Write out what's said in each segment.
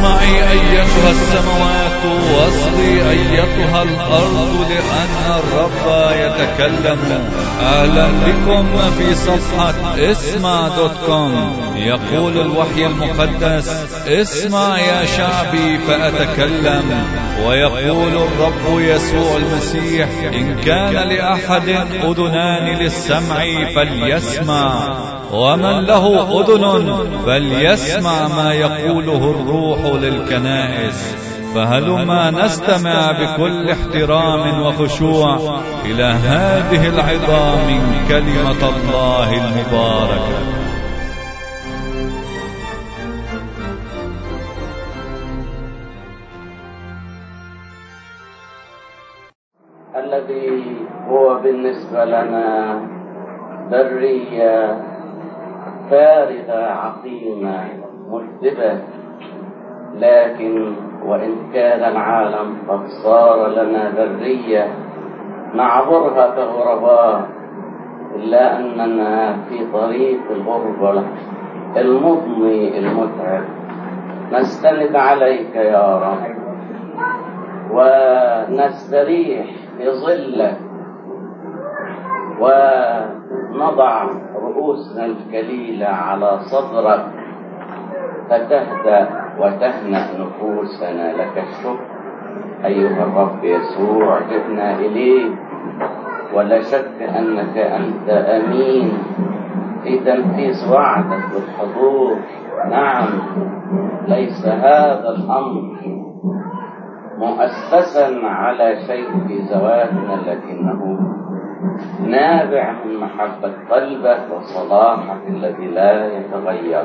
اسمعي أيتها السماوات واصغي أيتها الأرض لأن الرب يتكلم أهلا بكم في صفحة اسمع دوت كوم يقول الوحي المقدس اسمع يا شعبي فأتكلم ويقول الرب يسوع المسيح إن كان لأحد أذنان للسمع فليسمع ومن له أذن فليسمع ما يقوله الروح للكنائس فهلما نستمع بكل احترام وخشوع إلى هذه العظام من كلمة الله المباركة الذي هو بالنسبة لنا برية فارغة عقيمة مجدبة لكن وإن كان العالم قد صار لنا برية نعبرها كغرباء إلا أننا في طريق الغربة المضني المتعب نستند عليك يا رب ونستريح في ظلك ونضع رؤوسنا الكليلة على صدرك فتهدأ وتهنأ نفوسنا لك الشكر أيها الرب يسوع جئنا إليك ولا شك أنك أنت أمين في تنفيذ وعدك بالحضور نعم ليس هذا الأمر مؤسسا على شيء في زواجنا لكنه نابع من محبة قلبك وصلاحك الذي لا يتغير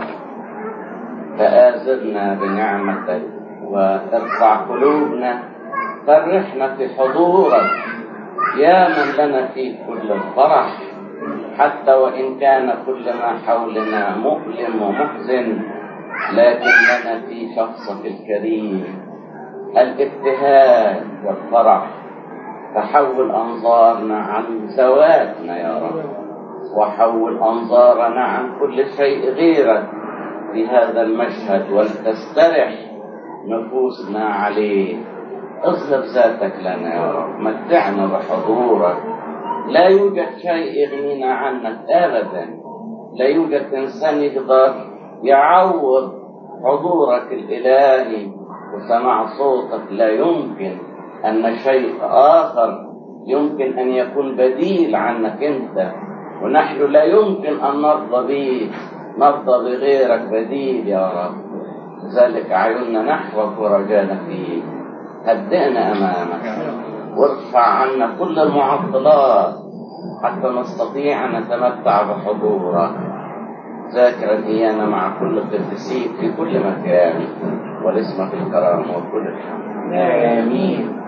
فآزرنا بنعمتك وارفع قلوبنا فرحنا في حضورك يا من لنا فيه كل الفرح حتى وإن كان كل ما حولنا مؤلم ومحزن لكن لنا في شخصك الكريم الابتهاج والفرح فحول أنظارنا عن زواتنا يا رب وحول أنظارنا عن كل شيء غيرك في هذا المشهد ولتسترح نفوسنا عليه اظهر ذاتك لنا يا رب متعنا بحضورك لا يوجد شيء يغنينا عنك أبدا لا يوجد إنسان يقدر يعوض حضورك الإلهي وسمع صوتك لا يمكن أن شيء آخر يمكن أن يكون بديل عنك أنت ونحن لا يمكن أن نرضى به نرضى بغيرك بديل يا رب لذلك عيوننا نحوك ورجانا فيك هدئنا أمامك وارفع عنا كل المعطلات حتى نستطيع أن نتمتع بحضورك ذاكرا إيانا مع كل قدسيك في كل مكان ولاسمك الكرامة وكل الحمد آمين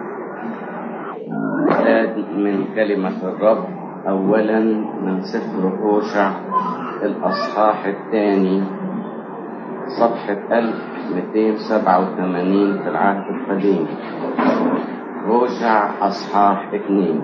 من كلمة الرب أولا من سفر هوشع الأصحاح الثاني صفحة 1287 في العهد القديم هوشع أصحاح اثنين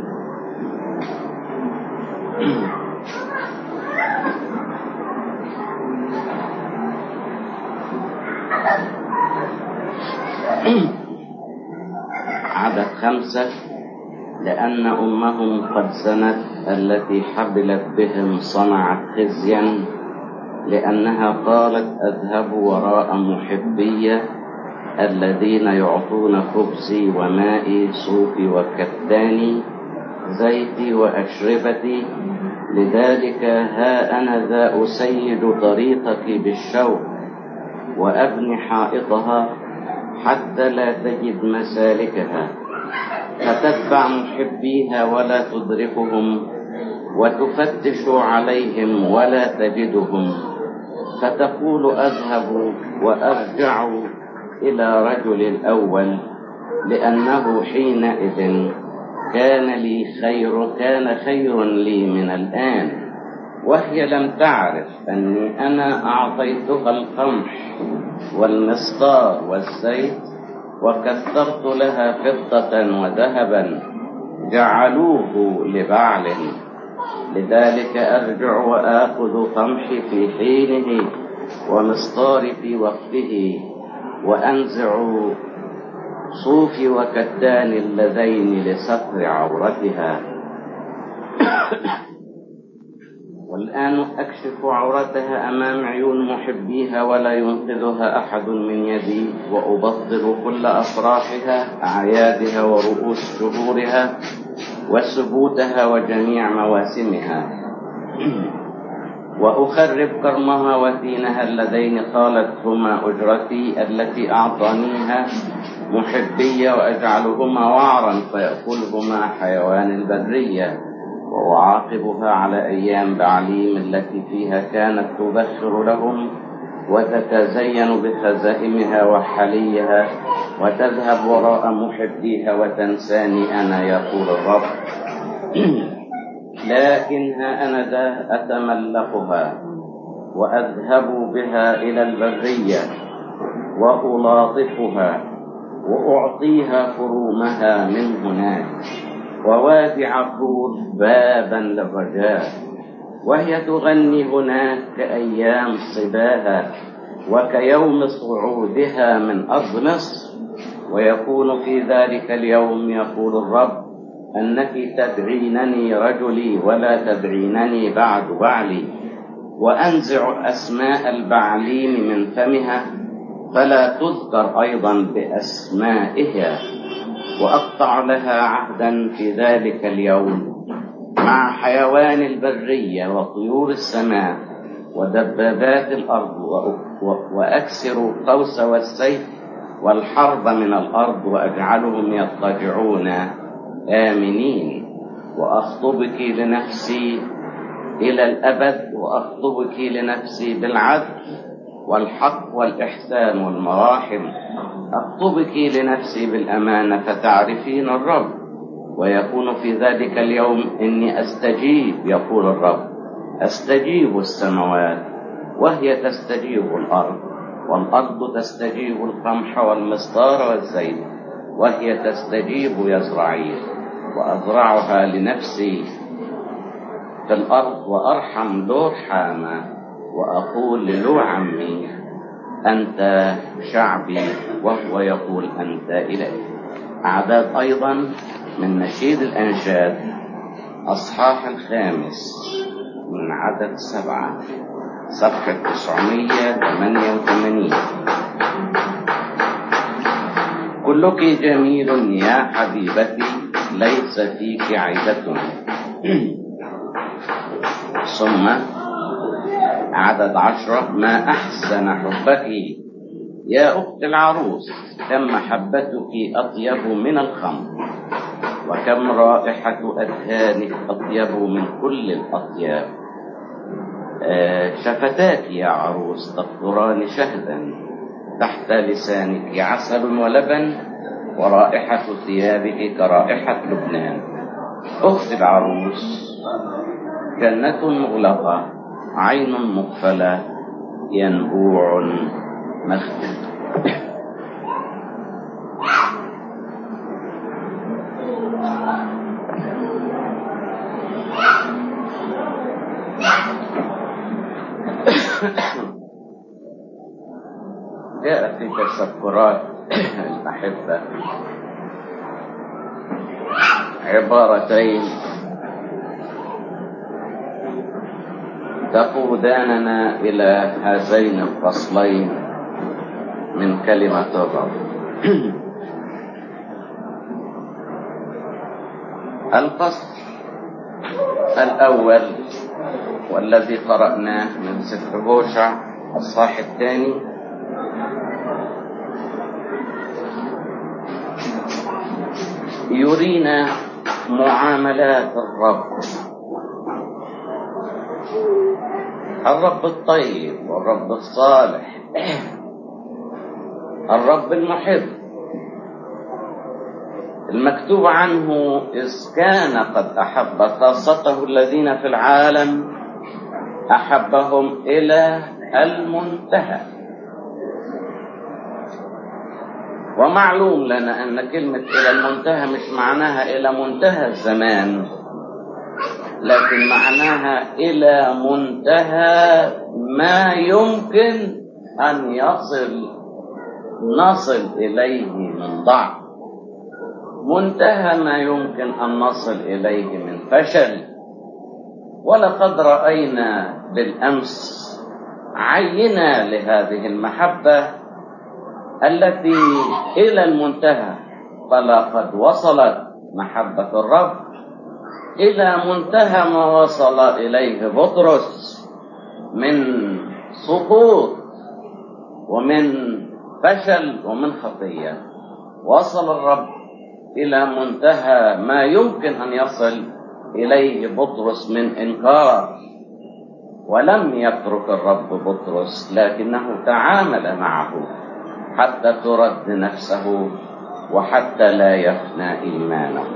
عدد خمسة لأن أمهم قد زنت التي حبلت بهم صنعت خزيا لأنها قالت أذهب وراء محبي الذين يعطون خبزي ومائي صوفي وكتاني زيتي وأشربتي لذلك ها أنا ذا أسيد طريقك بالشوك وأبني حائطها حتى لا تجد مسالكها فتتبع محبيها ولا تدركهم وتفتش عليهم ولا تجدهم فتقول أذهب وأرجع إلى رجل الأول لأنه حينئذ كان لي خير كان خير لي من الآن وهي لم تعرف أني أنا أعطيتها القمح والمسطار والزيت وكثرت لها فضة وذهبا جعلوه لبعل لذلك أرجع وآخذ قمحي في حينه ومسطاري في وقته وأنزع صوفي وكتان اللذين لستر عورتها والآن أكشف عورتها أمام عيون محبيها ولا ينقذها أحد من يدي وأبطل كل أفراحها أعيادها ورؤوس شهورها وسبوتها وجميع مواسمها وأخرب كرمها وثينها اللذين قالت هما أجرتي التي أعطانيها محبية وأجعلهما وعرا فيأكلهما حيوان البرية وأعاقبها على أيام بعليم التي فيها كانت تبشر لهم وتتزين بخزائمها وحليها وتذهب وراء محبيها وتنساني أنا يقول الرب لكنها أنا ذا أتملقها وأذهب بها إلى البرية وألاطفها وأعطيها فرومها من هناك ووادي عطور بابا للرجاء وهي تغني هناك كأيام صباها وكيوم صعودها من أرض مصر ويكون في ذلك اليوم يقول الرب أنك تدعينني رجلي ولا تدعينني بعد بعلي وأنزع أسماء البعليم من فمها فلا تذكر أيضا بأسمائها وأقطع لها عهدا في ذلك اليوم مع حيوان البرية وطيور السماء ودبابات الأرض وأكسر القوس والسيف والحرب من الأرض وأجعلهم يضطجعون آمنين وأخطبك لنفسي إلى الأبد وأخطبك لنفسي بالعدل والحق والإحسان والمراحم أخطبك لنفسي بالأمانة فتعرفين الرب ويكون في ذلك اليوم إني أستجيب يقول الرب أستجيب السماوات وهي تستجيب الأرض والأرض تستجيب القمح والمسطار والزيت وهي تستجيب يزرعيل وأزرعها لنفسي في الأرض وأرحم دور حامة وأقول للو عمي أنت شعبي وهو يقول أنت إلهي أعداد أيضا من نشيد الأنشاد أصحاح الخامس من عدد سبعة صفحة 988 كلك جميل يا حبيبتي ليس فيك عيبة ثم عدد عشرة ما أحسن حبك يا أخت العروس كم محبتك أطيب من الخمر وكم رائحة أدهانك أطيب من كل الأطياب آه شفتاك يا عروس تقطران شهدا تحت لسانك عسل ولبن ورائحة ثيابك كرائحة لبنان أخت العروس جنة مغلقة عين مقفلة ينبوع مختم جاء في تذكرات الأحبة عبارتين تقوداننا إلى هذين الفصلين من كلمة الرب الفصل الأول والذي قرأناه من سفر هوشع الصاح الثاني يرينا معاملات الرب الرب الطيب والرب الصالح الرب المحب المكتوب عنه إذ كان قد أحب خاصته الذين في العالم أحبهم إلى المنتهى ومعلوم لنا أن كلمة إلى المنتهى مش معناها إلى منتهى الزمان لكن معناها إلى منتهى ما يمكن أن يصل نصل إليه من ضعف منتهى ما يمكن أن نصل إليه من فشل ولقد رأينا بالأمس عينة لهذه المحبة التي إلى المنتهى فلقد وصلت محبة الرب إلى منتهى ما وصل إليه بطرس من سقوط ومن فشل ومن خطية وصل الرب إلى منتهى ما يمكن أن يصل إليه بطرس من إنكار ولم يترك الرب بطرس لكنه تعامل معه حتى ترد نفسه وحتى لا يفنى إيمانه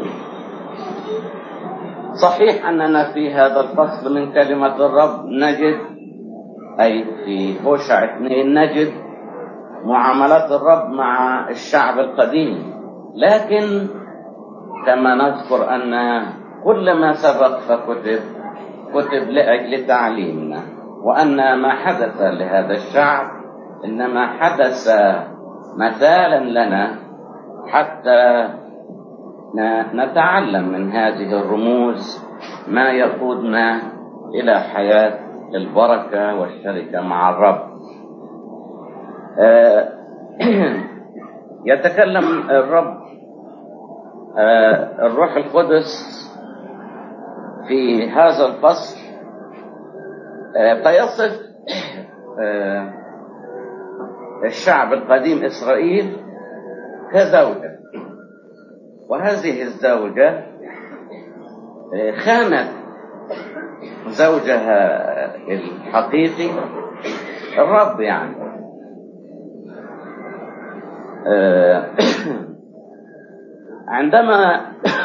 صحيح أننا في هذا الفصل من كلمة الرب نجد أي في هوشع اثنين نجد معاملات الرب مع الشعب القديم لكن كما نذكر أن كل ما سبق فكتب كتب لأجل تعليمنا وأن ما حدث لهذا الشعب إنما حدث مثالا لنا حتى نتعلم من هذه الرموز ما يقودنا إلى حياة البركة والشركة مع الرب يتكلم الرب الروح القدس في هذا الفصل فيصف الشعب القديم إسرائيل كزوجة وهذه الزوجة خانت زوجها الحقيقي الرب يعني عندما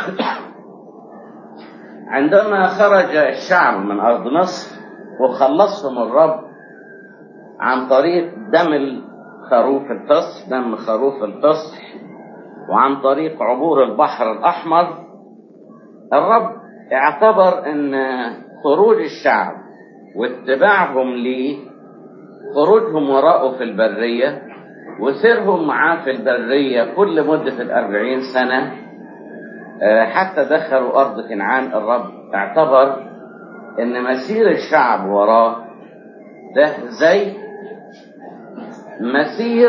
عندما خرج الشعب من أرض مصر وخلصهم الرب عن طريق دم خروف الفصح دم خروف الفصح وعن طريق عبور البحر الأحمر الرب اعتبر أن خروج الشعب واتباعهم ليه خروجهم وراءه في البرية وسيرهم معاه في البرية كل مدة الأربعين سنة حتى دخلوا أرض كنعان الرب اعتبر أن مسير الشعب وراه ده زي مسير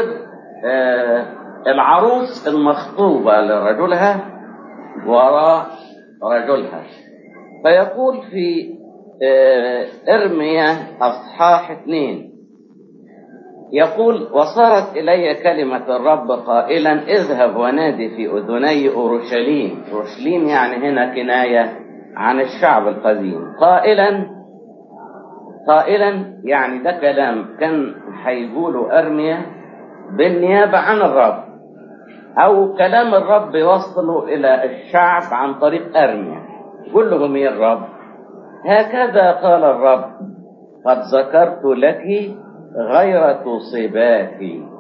العروس المخطوبة لرجلها وراء رجلها فيقول في ارميا اصحاح اثنين يقول وصارت الي كلمة الرب قائلا اذهب ونادي في اذني اورشليم اورشليم يعني هنا كناية عن الشعب القديم قائلا قائلا يعني ده كلام كان هيقوله ارميا بالنيابة عن الرب او كلام الرب يوصله الى الشعب عن طريق ارميا قل لهم يا الرب هكذا قال الرب قد ذكرت لك غيرة صباك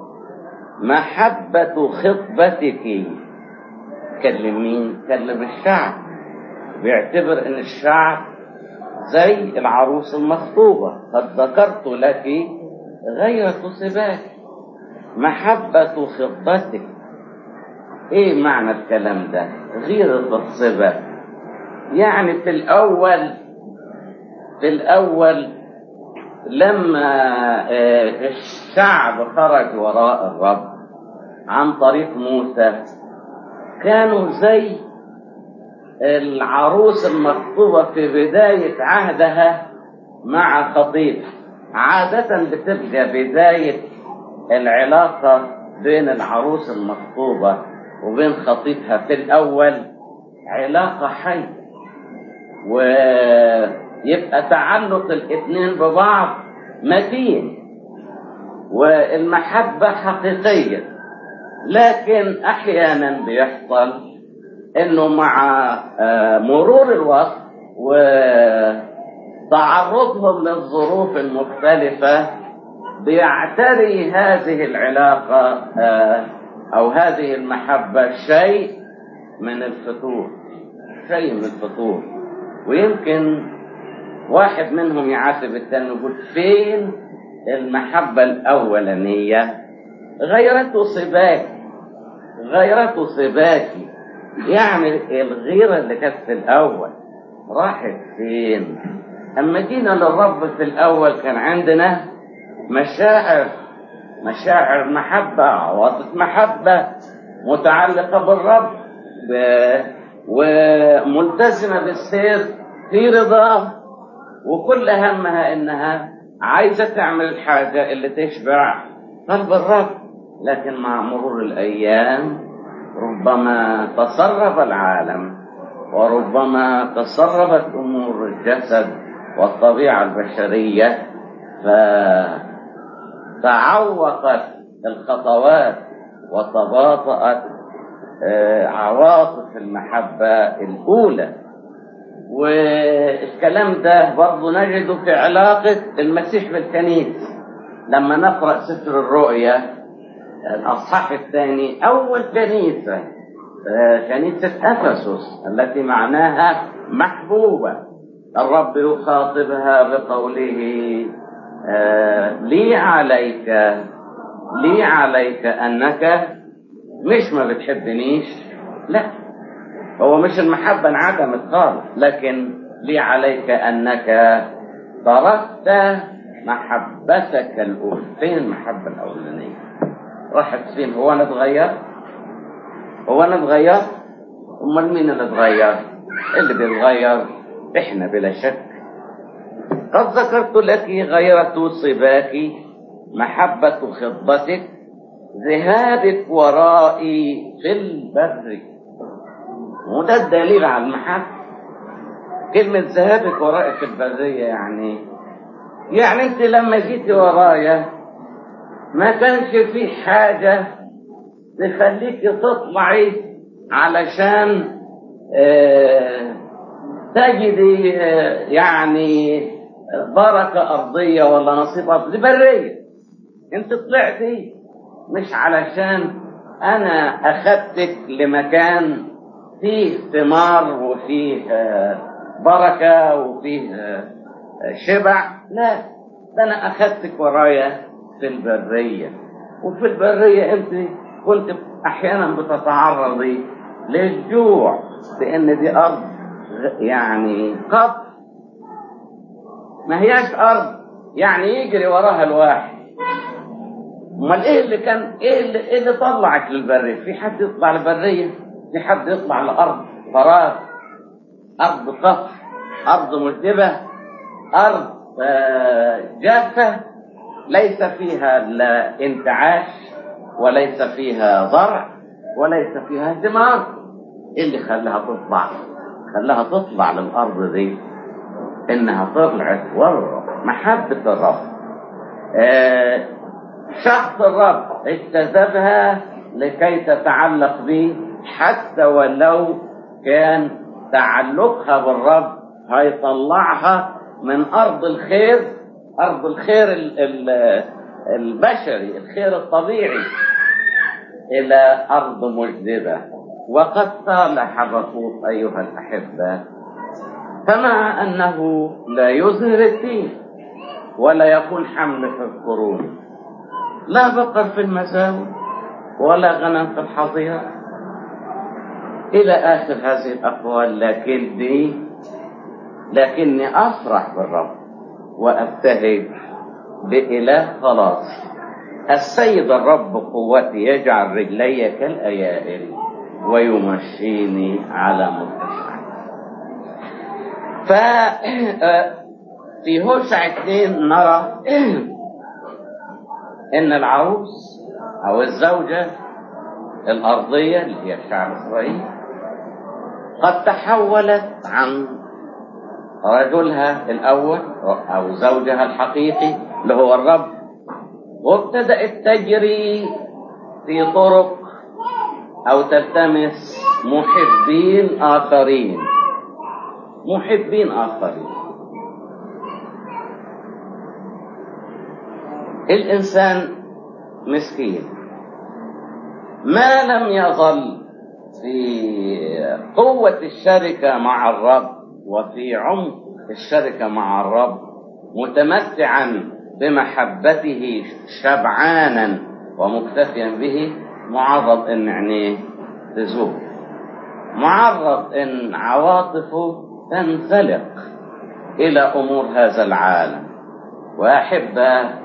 محبة خطبتك كلم مين كلم الشعب بيعتبر ان الشعب زي العروس المخطوبة قد ذكرت لك غيرة صباك محبة خطبتك ايه معنى الكلام ده غيرة الصبا يعني في الاول في الاول لما الشعب خرج وراء الرب عن طريق موسى كانوا زي العروس المخطوبة في بداية عهدها مع خطيبها عادة بتبقى بداية العلاقة بين العروس المخطوبة وبين خطيبها في الأول علاقة حية ويبقى تعلق الاثنين ببعض متين والمحبة حقيقية لكن أحيانا بيحصل إنه مع مرور الوقت وتعرضهم للظروف المختلفة بيعتري هذه العلاقة أو هذه المحبة شيء من الفتور شيء من الفتور ويمكن واحد منهم يعاتب الثاني يقول فين المحبة الأولانية غيرته سباكي غيرته سباكي يعني الغيرة اللي كانت في الأول راحت فين أما جينا للرب في الأول كان عندنا مشاعر مشاعر محبة عواطف محبة متعلقة بالرب ب- وملتزمة بالسير في رضاه وكل همها انها عايزة تعمل الحاجة اللي تشبع قلب الرب لكن مع مرور الايام ربما تسرب العالم وربما تسربت امور الجسد والطبيعة البشرية فتعوقت الخطوات وتباطأت آه، عواطف المحبة الأولى والكلام ده برضه نجده في علاقة المسيح بالكنيسة لما نقرأ سفر الرؤيا الأصحاح الثاني أول كنيسة آه، كنيسة أفسس التي معناها محبوبة الرب يخاطبها بقوله آه، لي عليك لي عليك أنك مش ما بتحبنيش لا هو مش المحبة انعدمت خالص لكن لي عليك أنك تركت محبتك الأولى فين المحبة الأولانية راحت فين هو أنا اتغير هو أنا اتغير أمال مين اللي اتغير اللي بيتغير إحنا بلا شك قد ذكرت لك غيرة صباك محبة خطبتك ذهابك ورائي في البر وده الدليل على المحبة كلمة ذهابك ورائي في البرية يعني يعني انت لما جيتي ورايا ما كانش في حاجة تخليك تطلعي علشان آه تجدي آه يعني بركة أرضية ولا نصيب أرضي برية انت طلعتي مش علشان أنا أخدتك لمكان فيه ثمار وفيه آه، بركة وفيه آه، شبع لا ده أنا أخدتك ورايا في البرية وفي البرية أنت كنت أحيانا بتتعرضي للجوع لأن دي أرض غ- يعني قط ما هياش أرض يعني يجري وراها الواحد امال ايه اللي كان ايه اللي, إيه اللي طلعك للبريه في حد يطلع للبريه في حد يطلع لارض فراغ ارض قطع ارض مجدبه ارض آه، جافه ليس فيها لا انتعاش وليس فيها زرع وليس فيها ثمار ايه اللي خلاها تطلع خلاها تطلع للارض دي انها طلعت ورا محبه الرب آه، شخص الرب اجتذبها لكي تتعلق به حتى ولو كان تعلقها بالرب هيطلعها من أرض الخير أرض الخير ال- ال- البشري الخير الطبيعي إلى أرض مجدبة وقد طال حبقوق أيها الأحبة فمع أنه لا يزهر الدين ولا يكون حمل في القرون لا بقر في المساوي ولا غنم في الحظيرة إلى آخر هذه الأقوال لكني لكني أفرح بالرب وأبتهج بإله خلاص السيد الرب قوتي يجعل رجلي كالأيائل ويمشيني على مرتفع ف في هوشع اثنين نرى ان العروس او الزوجة الارضية اللي هي شعب اسرائيل قد تحولت عن رجلها الاول او زوجها الحقيقي اللي هو الرب وابتدأت تجري في طرق او تلتمس محبين اخرين محبين اخرين الإنسان مسكين ما لم يظل في قوة الشركة مع الرب وفي عمق الشركة مع الرب متمتعا بمحبته شبعانا ومكتفيا به معرض ان عينيه تزول معرض ان عواطفه تنزلق الى امور هذا العالم واحب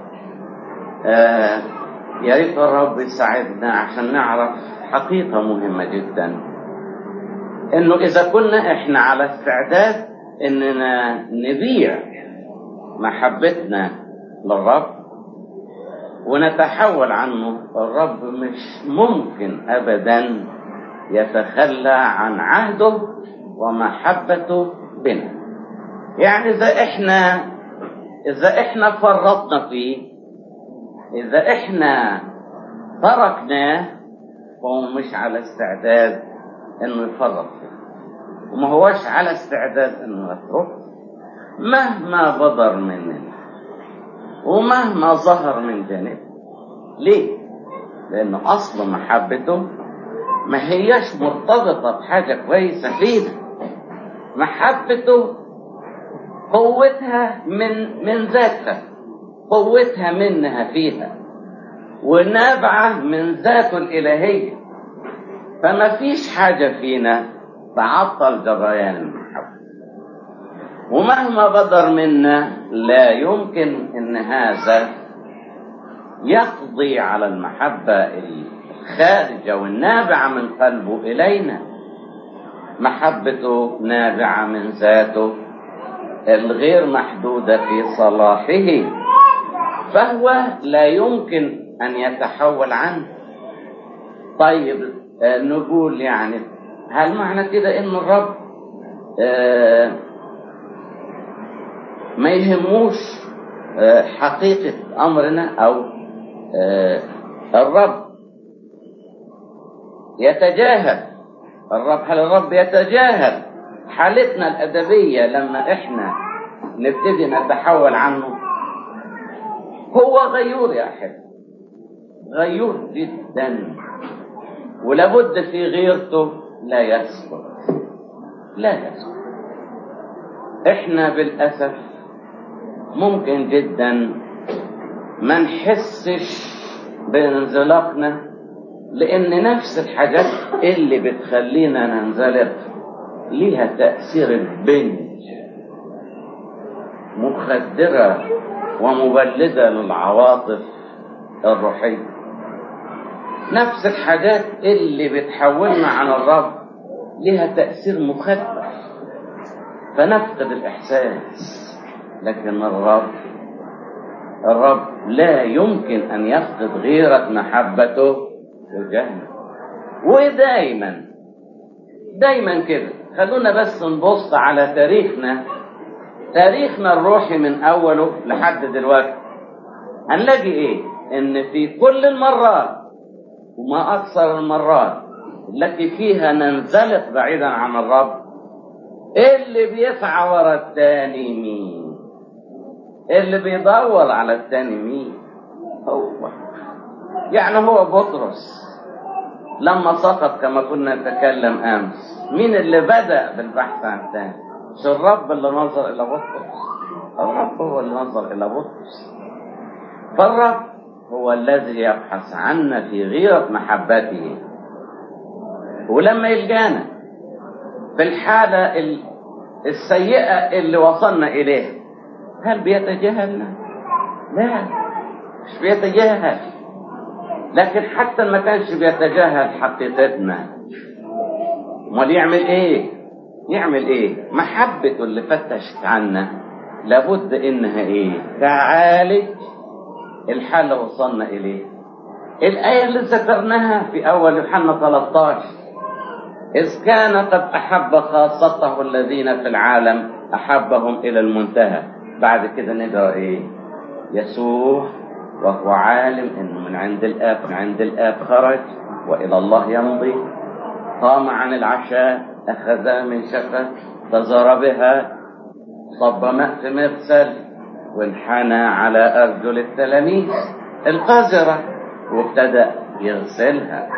آه يا ريت الرب يساعدنا عشان نعرف حقيقه مهمه جدا انه اذا كنا احنا على استعداد اننا نبيع محبتنا للرب ونتحول عنه الرب مش ممكن ابدا يتخلى عن عهده ومحبته بنا يعني اذا احنا اذا احنا فرطنا فيه اذا احنا تركناه فهو مش على استعداد انه يفرط فيه وما هوش على استعداد انه يترك مهما بدر مننا ومهما ظهر من جانب ليه لان اصل محبته ما هياش مرتبطة بحاجة كويسة فينا محبته قوتها من من ذاتها قوتها منها فيها ونابعة من ذاته الإلهية فما فيش حاجة فينا تعطل جريان المحبة ومهما بدر منا لا يمكن ان هذا يقضي على المحبة الخارجة والنابعة من قلبه إلينا محبته نابعة من ذاته الغير محدودة في صلاحه فهو لا يمكن أن يتحول عنه طيب آه نقول يعني هل معنى كده ان الرب آه ما يهموش آه حقيقة أمرنا أو الرب يتجاهل الرب هل الرب يتجاهل حالتنا الأدبية لما إحنا نبتدي نتحول عنه هو غيور يا أحب غيور جدا ولابد في غيرته لا يسكت لا يسكت احنا بالاسف ممكن جدا ما نحسش بانزلاقنا لان نفس الحاجات اللي بتخلينا ننزلق ليها تاثير البنج مخدره ومبلده للعواطف الروحيه نفس الحاجات اللي بتحولنا عن الرب لها تأثير مخدر فنفقد الإحساس لكن الرب الرب لا يمكن أن يفقد غيرة محبته تجاهنا ودايما دايما كده خلونا بس نبص على تاريخنا تاريخنا الروحي من أوله لحد دلوقتي هنلاقي إيه؟ إن في كل المرات وما أكثر المرات التي فيها ننزلق بعيدا عن الرب اللي بيسعى ورا التاني مين اللي بيدور على التاني مين هو يعني هو بطرس لما سقط كما كنا نتكلم امس مين اللي بدا بالبحث عن الثاني مش الرب اللي نظر الى بطرس الرب هو اللي نظر الى بطرس فالرب هو الذي يبحث عنا في غيرة محبته ولما يلقانا في الحالة السيئة اللي وصلنا إليها هل بيتجاهلنا؟ لا مش بيتجاهل لكن حتى ما كانش بيتجاهل حقيقتنا امال يعمل ايه يعمل ايه محبته اللي فتشت عنا لابد انها ايه تعالج الحال اللي وصلنا اليه الايه اللي ذكرناها في اول يوحنا 13 اذ كان قد احب خاصته الذين في العالم احبهم الى المنتهى بعد كده نقرا ايه يسوع وهو عالم انه من عند الاب من عند الاب خرج والى الله يمضي قام عن العشاء اخذ من شفه تزر بها صب ماء في مغسل وانحنى على ارجل التلاميذ القذره وابتدا يغسلها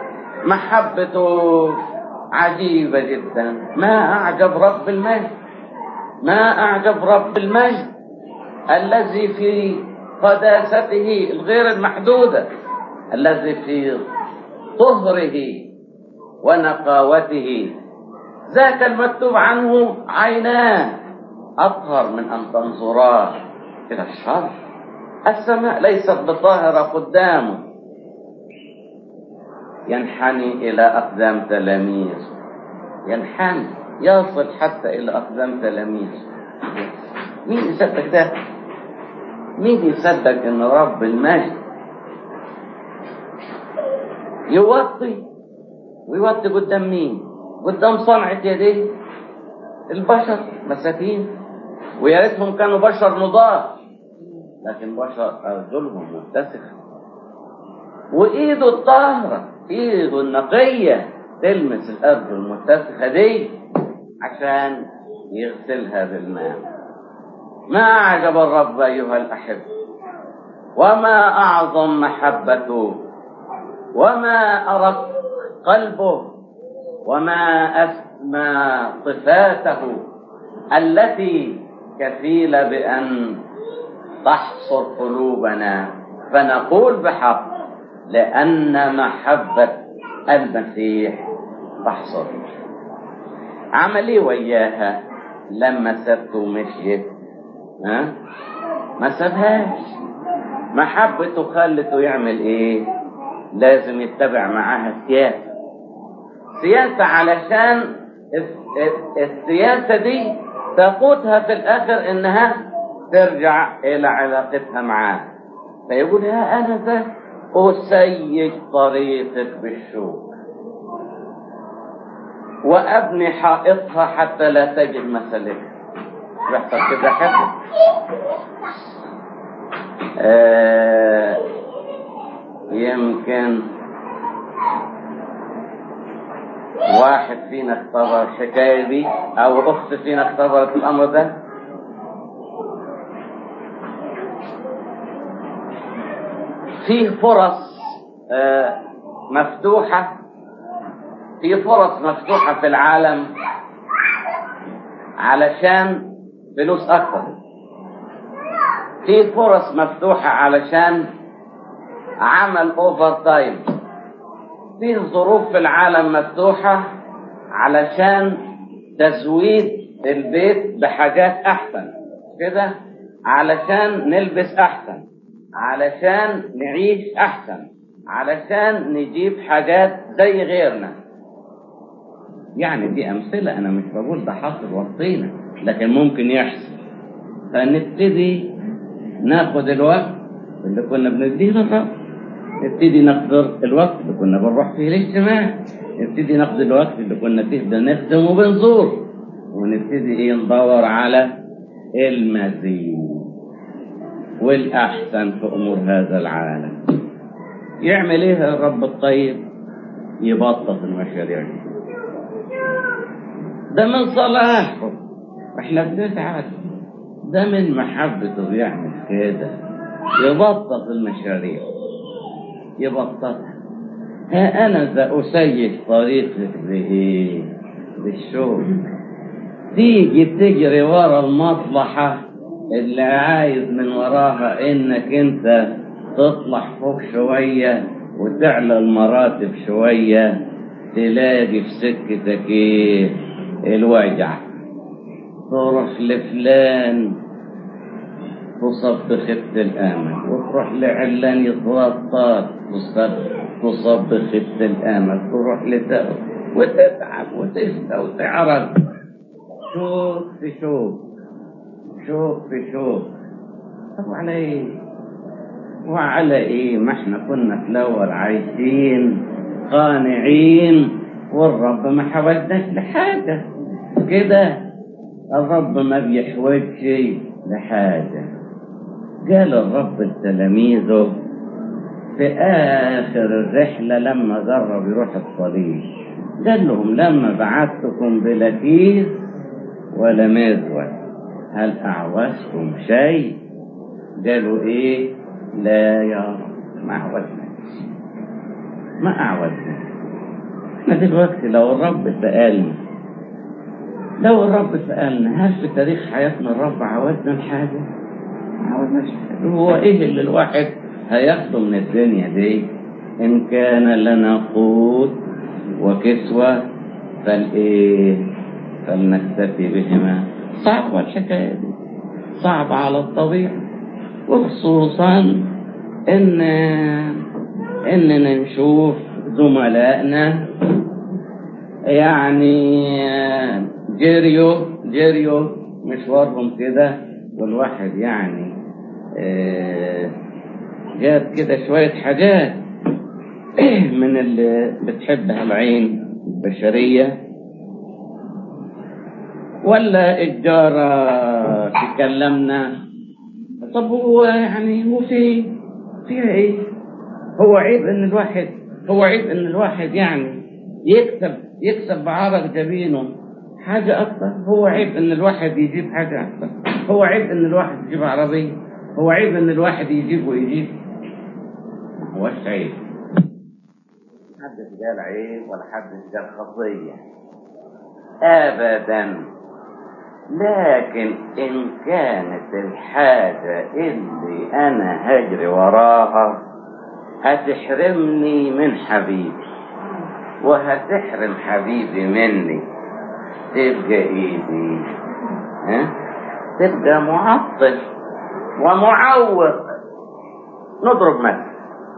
محبته عجيبه جدا ما اعجب رب المجد ما اعجب رب المجد الذي في قداسته الغير المحدودة الذي في طهره ونقاوته ذاك المكتوب عنه عيناه أطهر من أن تنظرا إلى الشر السماء ليست بطاهرة قدامه ينحني إلى أقدام تلاميذ ينحني يصل حتى إلى أقدام تلاميذ مين يصدق ده؟ مين يصدق إن رب المجد يوطي ويوطي قدام مين؟ قدام صنعة يديه البشر مساكين ويا ريتهم كانوا بشر نضاف لكن بشر أرجلهم متسخة وإيده الطاهرة إيده النقية تلمس الأرض المتسخة دي عشان يغسلها بالماء ما أعجب الرب أيها الأحب وما أعظم محبته وما أرق قلبه وما أسمى صفاته التي كفيلة بأن تحصر قلوبنا فنقول بحق لأن محبة المسيح تحصر عمل ايه وياها لما سبته ومشيت ها ما سابهاش محبته خلته يعمل ايه لازم يتبع معاها سياسة سياسة علشان السياسة دي تقودها في الآخر إنها ترجع إلى علاقتها معاه فيقول ها أنا ذا أسيج طريقك بالشوك وأبني حائطها حتى لا تجد مسالكها بيحصل كده حصل آه يمكن واحد فينا اختبر الحكاية دي أو أخت فينا اختبرت الأمر ده فيه فرص آه مفتوحة في فرص مفتوحة في العالم علشان فلوس أكتر في فرص مفتوحة علشان عمل أوفر تايم في ظروف في العالم مفتوحة علشان تزويد البيت بحاجات أحسن كده علشان نلبس أحسن علشان نعيش أحسن علشان نجيب حاجات زي غيرنا يعني دي أمثلة أنا مش بقول ده حاصل وسطينا لكن ممكن يحصل فنبتدي ناخد الوقت اللي كنا بنديه للرب نبتدي نقدر الوقت اللي كنا بنروح فيه الاجتماع نبتدي ناخد الوقت اللي كنا فيه بنخدم وبنزور ونبتدي ايه ندور على المزيد والأحسن في أمور هذا العالم يعمل ايه الرب الطيب يبطط المشاريع دي ده من صلاحه احنا بنتعب ده من محبته بيعمل كده يبطط المشاريع يبططها ها انا ذا اسيف طريقك بايه بالشوق تيجي تجري ورا المصلحة اللي عايز من وراها انك انت تطلع فوق شوية وتعلى المراتب شوية تلاقي في سكتك ايه الوجع تروح لفلان تصب بخبت الامل وتروح لعلان يتوطر تصب تصب بخبت الامل تروح لتأ وتتعب وتشتى وتعرض شوك في شوك شوك في شوك طب على ايه وعلى ايه ما احنا كنا في الاول عايشين قانعين والرب ما حوجناش لحاجة كده الرب ما بيحوجش لحاجة قال الرب لتلاميذه في آخر الرحلة لما جرب يروح الصليب قال لهم لما بعثتكم بلا كيس ولا مزود هل أعوزكم شيء قالوا إيه لا يا رب ما أعوزناش ما أعوزنا احنا دلوقتي لو الرب سألنا لو الرب سألنا هل في تاريخ حياتنا الرب عاوزنا الحاجة؟ ما عاوزناش حاجة هو ايه اللي الواحد هياخده من الدنيا دي إن كان لنا قوت وكسوة فالإيه فلنكتفي بهما صعبة الحكاية دي صعبة على الطبيعة وخصوصا إن إننا نشوف زملائنا يعني جريوا جريوا مشوارهم كده والواحد يعني آه، جاب كده شوية حاجات من اللي بتحبها العين البشرية ولا الجارة تكلمنا طب هو يعني هو في فيها ايه هو عيب ان الواحد هو عيب ان الواحد يعني يكسب يكسب بعرق جبينه حاجة أكتر هو عيب إن الواحد يجيب حاجة أكتر هو عيب إن الواحد يجيب عربية هو عيب إن الواحد يجيب ويجيب ما هوش عيب حد قال عيب ولا حد قال خطية أبدا لكن إن كانت الحاجة اللي أنا هجري وراها هتحرمني من حبيبي وهتحرم حبيبي مني تبقى ايدي ها تبقى معطل ومعوق نضرب مثل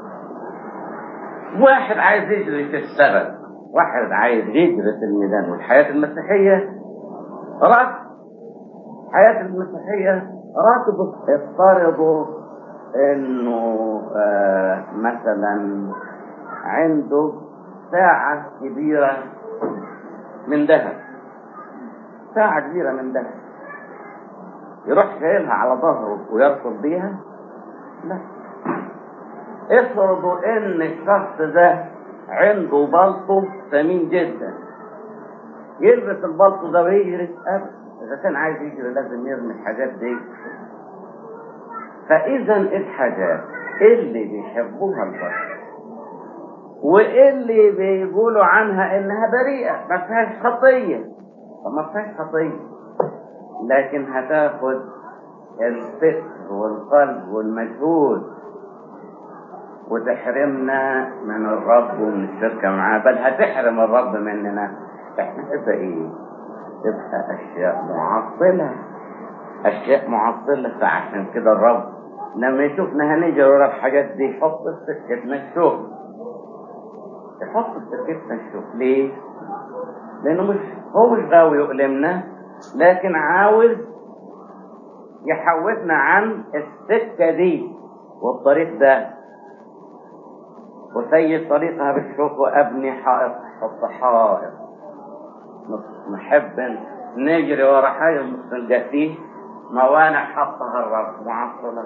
واحد عايز يجري في السبت واحد عايز يجري في الميدان والحياة المسيحية راتب الحياة المسيحية راتب افترضوا انه آه مثلا عنده ساعة كبيرة من ذهب ساعة كبيرة من ذهب يروح شايلها على ظهره ويركض بيها لا افرضوا ان الشخص ده عنده بلطو ثمين جدا يلبس البلطو ده ويجري ابدا اذا كان عايز يجري لازم يرمي الحاجات دي فاذا الحاجات اللي بيحبوها البشر واللي بيقولوا عنها انها بريئة ما فيهاش خطية فما فيهاش خطية لكن هتاخد الفكر والقلب والمجهود وتحرمنا من الرب ومن الشركة معاه بل هتحرم الرب مننا احنا تبقى ايه تبقى اشياء معطلة اشياء معطلة فعشان كده الرب لما يشوفنا هنجري ورا الحاجات دي يحط في سكتنا الشغل يحط في سكتنا الشغل ليه؟ لانه مش هو مش غاوي يؤلمنا لكن عاوز يحوطنا عن السكة دي والطريق ده وسيد طريقها بالشوك وابني حائط حط حائط نحب نجري ورا حاجة نلقى فيه موانع حطها الرب معطلة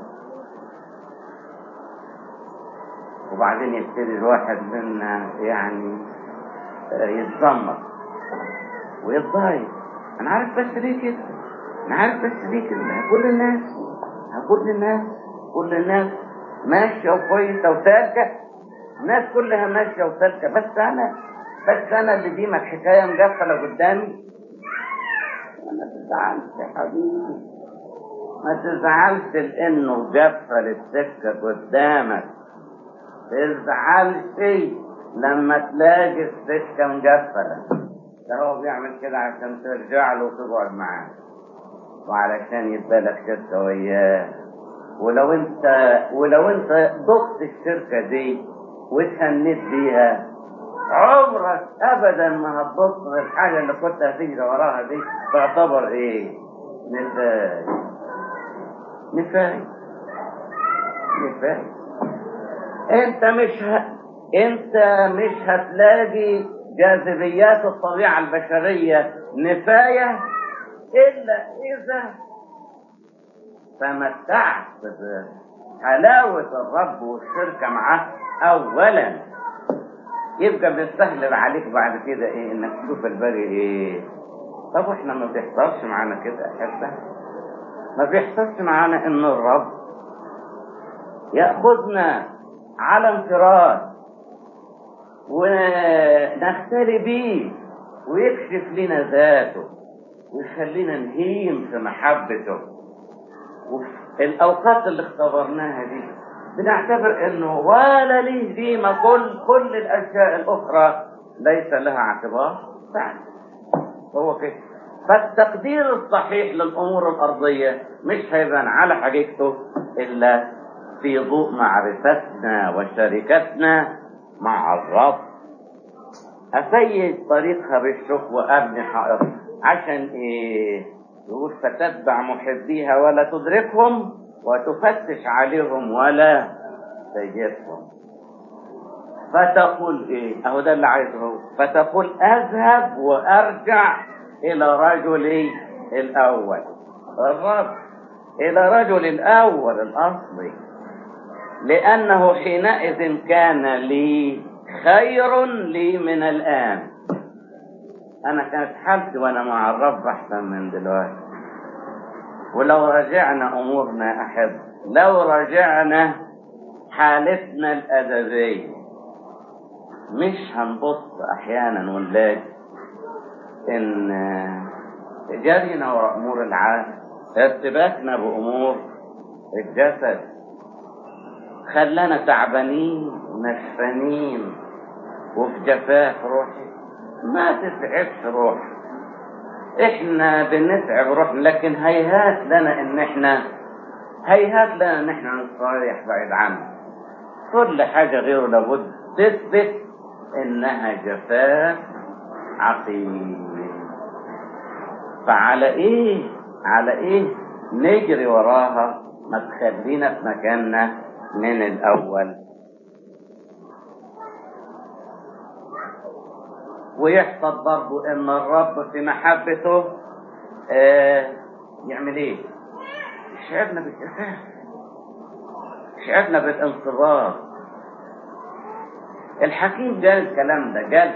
وبعدين يبتدي الواحد منا يعني يتذمر ويتضايق انا عارف بس ليه كده انا عارف بس ليه كده كل الناس كل الناس كل الناس ماشيه وكويسه وسالكه الناس كلها ماشيه وسالكه بس انا بس انا اللي ديمك حكايه مقفله قدامي ما تزعلش يا حبيبي ما تزعلش لانه قفل السكه قدامك تزعلش لما تلاقي السكه مقفله ده هو بيعمل كده عشان ترجع له وتقعد معاه وعلشان يدالك شركة وياه ولو انت ولو انت ضبط الشركة دي واتهنيت بيها عمرك ابدا ما هتبص للحاجة اللي كنت هتجري وراها دي تعتبر ايه؟ نفاي نفاي نفاي انت مش ه... انت مش هتلاقي جاذبيات الطبيعة البشرية نفاية إلا إذا تمتعت بحلاوة الرب والشركة معاه أولا يبقى بيستهلل عليك بعد كده إيه إنك تشوف الباقي إيه طب إحنا ما بيحصلش معانا كده أحبة ما بيحصلش معانا إن الرب يأخذنا على انفراد ونختلي بيه ويكشف لنا ذاته ويخلينا نهيم في محبته وفي الأوقات اللي اختبرناها دي بنعتبر انه ولا ليه قيمة كل كل الاشياء الاخرى ليس لها اعتبار فعلا هو كده فالتقدير الصحيح للامور الارضية مش هيبان على حقيقته الا في ضوء معرفتنا وشركتنا مع الرب أسيد طريقها بالشوك وأبني حائط عشان إيه؟ يقول فتتبع محبيها ولا تدركهم وتفتش عليهم ولا تجدهم فتقول إيه؟ أهو ده اللي عايزه هو فتقول أذهب وأرجع إلى رجلي الأول الرب إلى رجل الأول الأصلي لأنه حينئذ كان لي خير لي من الآن أنا كانت حالتي وأنا مع الرب أحسن من دلوقتي ولو رجعنا أمورنا أحب لو رجعنا حالتنا الأدبية مش هنبص أحيانا ونلاقي إن جرينا وراء أمور العالم ارتباكنا بأمور الجسد خلانا تعبانين ونشفانين وفي جفاف روحي ما تتعبش روح احنا بنتعب روحنا لكن هيهات لنا ان احنا هيهات لنا ان احنا نصالح بعيد عنه كل حاجة غيره لابد تثبت انها جفاف عقيم فعلى ايه على ايه نجري وراها ما تخلينا في مكاننا من الاول ويحصل برضو ان الرب في محبته آه يعمل ايه يشعرنا بالجفاف يشعرنا بالانتظار الحكيم قال الكلام ده قال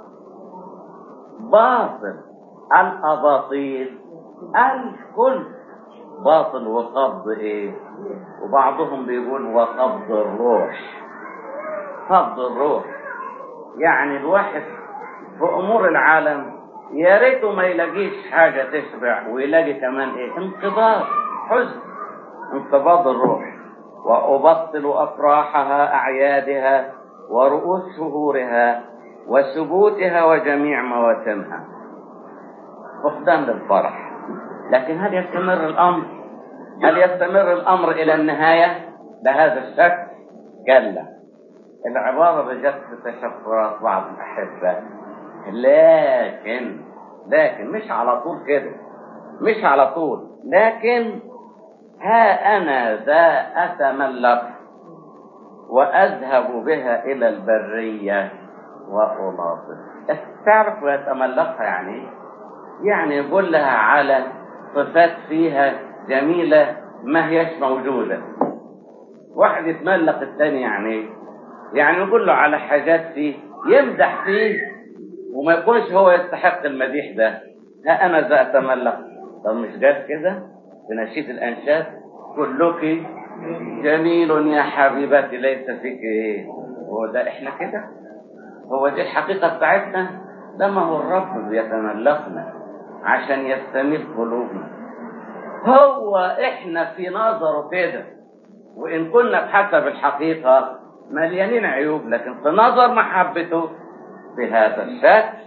باطل الاباطيل الكل باطل وقبض ايه وبعضهم بيقول وقبض الروح قبض الروح يعني الواحد في امور العالم يا ريته ما يلاقيش حاجه تشبع ويلاقي كمان ايه انقباض حزن انقباض الروح وابطل افراحها اعيادها ورؤوس شهورها وثبوتها وجميع مواسمها فقدان للفرح لكن هل يستمر الامر هل يستمر الامر الى النهايه بهذا الشكل كلا العباره بجد تشفرات بعض الاحبه لكن لكن مش على طول كده مش على طول لكن ها انا ذا اتملك واذهب بها الى البريه والاطف تعرف ويتملكها يعني ايه يعني يقول لها على صفات فيها جميلة ما هيش موجودة واحد يتملق الثاني يعني ايه؟ يعني يقول له على حاجات فيه يمدح فيه وما يكونش هو يستحق المديح ده ها انا ذا اتملق طب مش جاد كده في نشيد الانشاد كلك جميل يا حبيبتي ليس فيك ايه هو ده احنا كده هو دي الحقيقة بتاعتنا ده ما هو الرب بيتملقنا عشان يستميل قلوبنا هو احنا في نظره كده وان كنا بحسب الحقيقة مليانين عيوب لكن في نظر محبته بهذا الشكل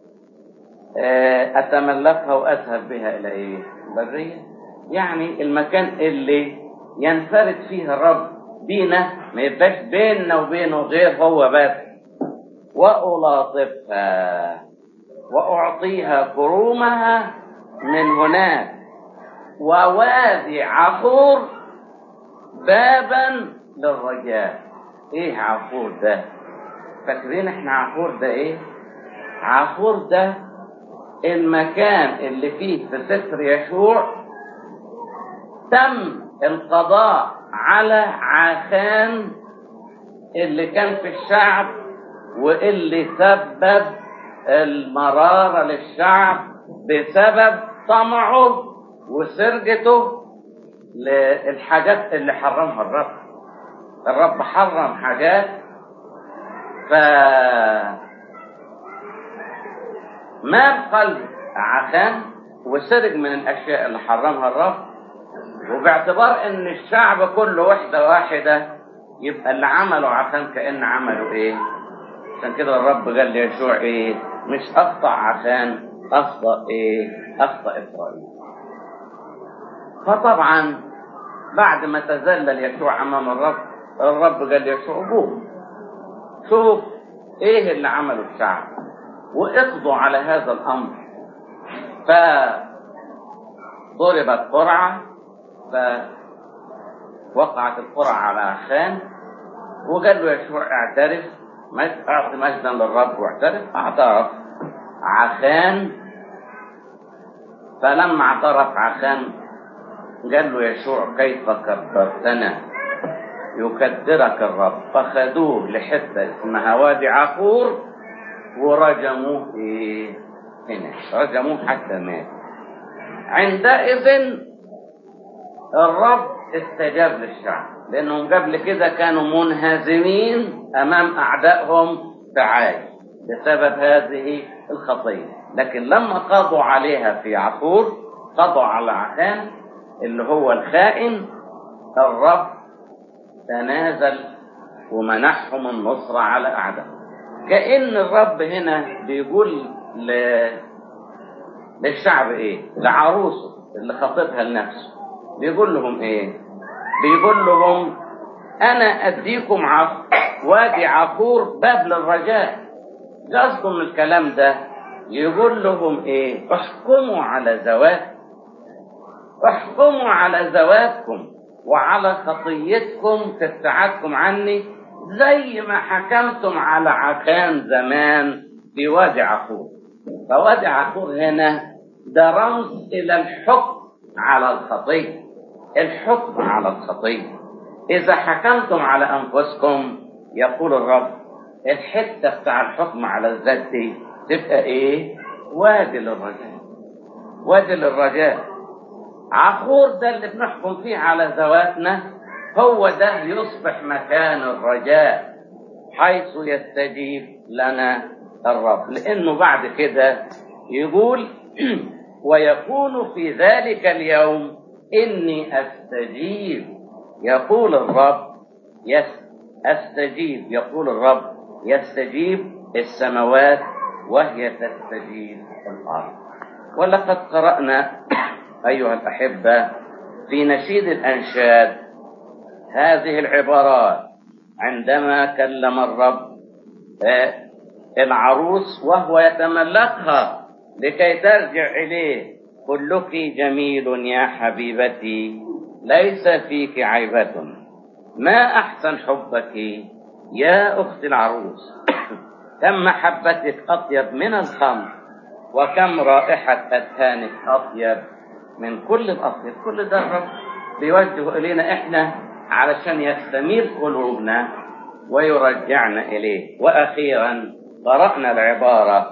اتملكها واذهب بها الى ايه البرية يعني المكان اللي ينفرد فيه الرب بينا ما يبقاش بيننا وبينه غير هو بس والاطفها واعطيها كرومها من هناك ووادي عفور بابا للرجاء ايه عفور ده فاكرين احنا عفور ده ايه عفور ده المكان اللي فيه في سفر يشوع تم القضاء على عاخان اللي كان في الشعب واللي سبب المرارة للشعب بسبب طمعه وسرقته للحاجات اللي حرمها الرب الرب حرم حاجات ف مال قلب عخان وسرق من الاشياء اللي حرمها الرب وباعتبار ان الشعب كله وحده واحده يبقى اللي عملوا عشان كأن عملوا ايه عشان كده الرب قال ليشوع ايه مش اقطع عشان اخطأ ايه اخطأ اسرائيل فطبعا بعد ما تذلل يشوع امام الرب الرب قال يشوع قوم شوف ايه اللي عمله الشعب واقضوا على هذا الامر فضربت قرعه فوقعت القرعه على عشان وقال له يشوع اعترف اعطي مجدا للرب واعترف اعترف عشان فلما اعترف عشان قال له يشوع كيف كبرتنا يكدرك الرب فخذوه لحته اسمها وادي عقور ورجموه ايه هنا رجموه حتى مات عندئذ الرب استجاب للشعب لانهم قبل كده كانوا منهزمين امام اعدائهم تعاي بسبب هذه الخطيه لكن لما قضوا عليها في عقور قضوا على عخان اللي هو الخائن الرب تنازل ومنحهم النصرة على أعدائهم كأن الرب هنا بيقول ل... للشعب إيه لعروسه اللي خطبها لنفسه بيقول لهم إيه بيقول لهم أنا أديكم عف... وادي عقور باب للرجاء قصده من الكلام ده يقول لهم إيه احكموا على زواج احكموا على زواجكم وعلى خطيتكم في ابتعادكم عني زي ما حكمتم على عكان زمان في وادي عقور فوادي عقور هنا ده رمز الى الحكم على الخطيه الحكم على الخطيه اذا حكمتم على انفسكم يقول الرب الحته بتاع الحكم على الذات دي تبقى ايه وادي للرجاء وادي للرجاء عقور ده اللي بنحكم فيه على ذواتنا هو ده يصبح مكان الرجاء حيث يستجيب لنا الرب لانه بعد كده يقول ويكون في ذلك اليوم اني استجيب يقول الرب يس استجيب يقول الرب يستجيب السماوات وهي تستجيب الارض ولقد قرانا أيها الأحبة في نشيد الأنشاد هذه العبارات عندما كلم الرب العروس وهو يتملكها لكي ترجع إليه كلك جميل يا حبيبتي ليس فيك عيبة ما أحسن حبك يا أخت العروس كم محبتك أطيب من الخمر وكم رائحة أذهانك أطيب من كل الأطيب كل ده الرب بيوجه إلينا إحنا علشان يستميل قلوبنا ويرجعنا إليه وأخيرا قرأنا العبارة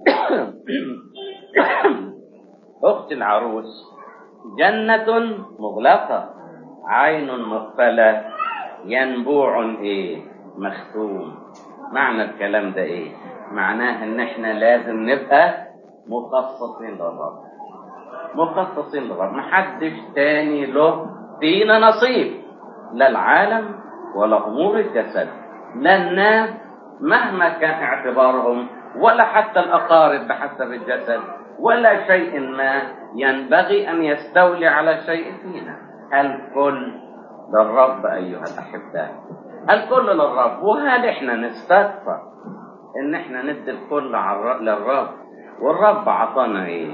أخت العروس جنة مغلقة عين مقفلة ينبوع إيه مختوم معنى الكلام ده إيه معناه إن إحنا لازم نبقى مخصصين للرب مخصصين للرب محدش تاني له فينا نصيب لا العالم ولا امور الجسد لا الناس مهما كان اعتبارهم ولا حتى الاقارب بحسب الجسد ولا شيء ما ينبغي ان يستولي على شيء فينا الكل للرب ايها الاحباء الكل للرب وهل احنا نستكفى ان احنا ندي الكل للرب والرب عطانا ايه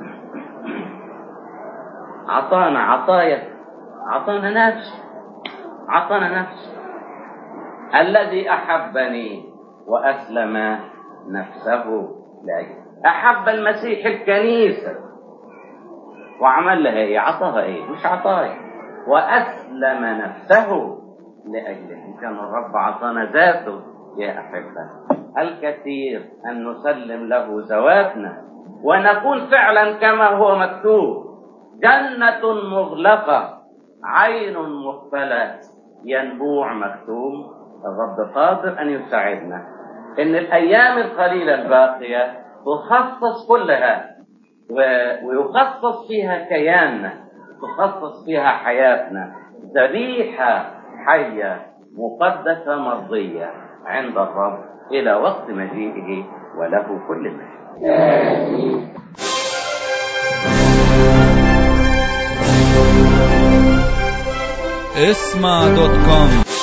عطانا عطايا عطانا نفس عطانا نفس الذي أحبني وأسلم نفسه لأجل أحب المسيح الكنيسة وعمل لها إيه عطاها إيه مش عطايا وأسلم نفسه لأجله إن كان الرب عطانا ذاته يا أحبة الكثير أن نسلم له ذواتنا ونكون فعلا كما هو مكتوب جنة مغلقة عين مقبلة ينبوع مختوم الرب قادر أن يساعدنا إن الأيام القليلة الباقية تخصص كلها ويخصص فيها كياننا تخصص فيها حياتنا ذبيحة حية مقدسة مرضية عند الرب إلى وقت مجيئه وله كل المجد اسمع دوت كوم